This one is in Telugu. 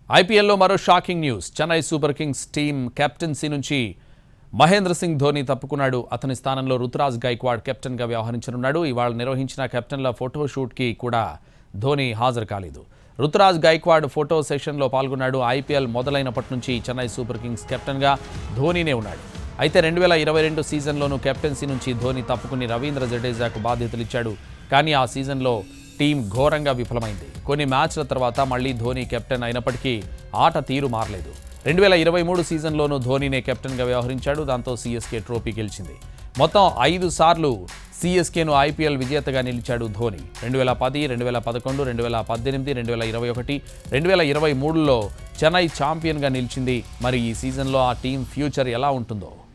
ఐపీఎల్లో మరో shocking news Chennai Super Kings team captaincy నుంచి మహేంద్ర సింగ్ ధోని తప్పుకున్నాడు అతని స్థానంలో రుతురాజ్ గైక్వాడ్ కెప్టెన్గా వ్యవహరించనున్నాడు ఇవాళ నిర్వహించిన కెప్టెన్ల ఫోటో షూట్కి కూడా ధోని హాజరు కాలేదు రుతురాజ్ గైక్వాడ్ ఫోటో సెషన్లో పాల్గొన్నాడు ఐపీఎల్ మొదలైనప్పటి నుంచి చెన్నై సూపర్ కింగ్స్ కెప్టెన్గా ధోనీనే ఉన్నాడు అయితే రెండు వేల ఇరవై రెండు సీజన్లోనూ కెప్టెన్సీ నుంచి ధోని తప్పుకుని రవీంద్ర జడేజాకు బాధ్యతలు ఇచ్చాడు కానీ ఆ సీజన్లో టీం ఘోరంగా విఫలమైంది కొన్ని మ్యాచ్ల తర్వాత మళ్ళీ ధోని కెప్టెన్ అయినప్పటికీ ఆట తీరు మారలేదు రెండు వేల ఇరవై మూడు సీజన్లోనూ ధోనీనే కెప్టెన్గా వ్యవహరించాడు దాంతో సీఎస్కే ట్రోఫీ గెలిచింది మొత్తం ఐదు సార్లు సీఎస్కేను ఐపీఎల్ విజేతగా నిలిచాడు ధోని రెండు వేల పది రెండు వేల పదకొండు రెండు వేల పద్దెనిమిది రెండు వేల ఇరవై ఒకటి రెండు వేల ఇరవై మూడులో చెన్నై ఛాంపియన్గా నిలిచింది మరి ఈ సీజన్లో ఆ టీం ఫ్యూచర్ ఎలా ఉంటుందో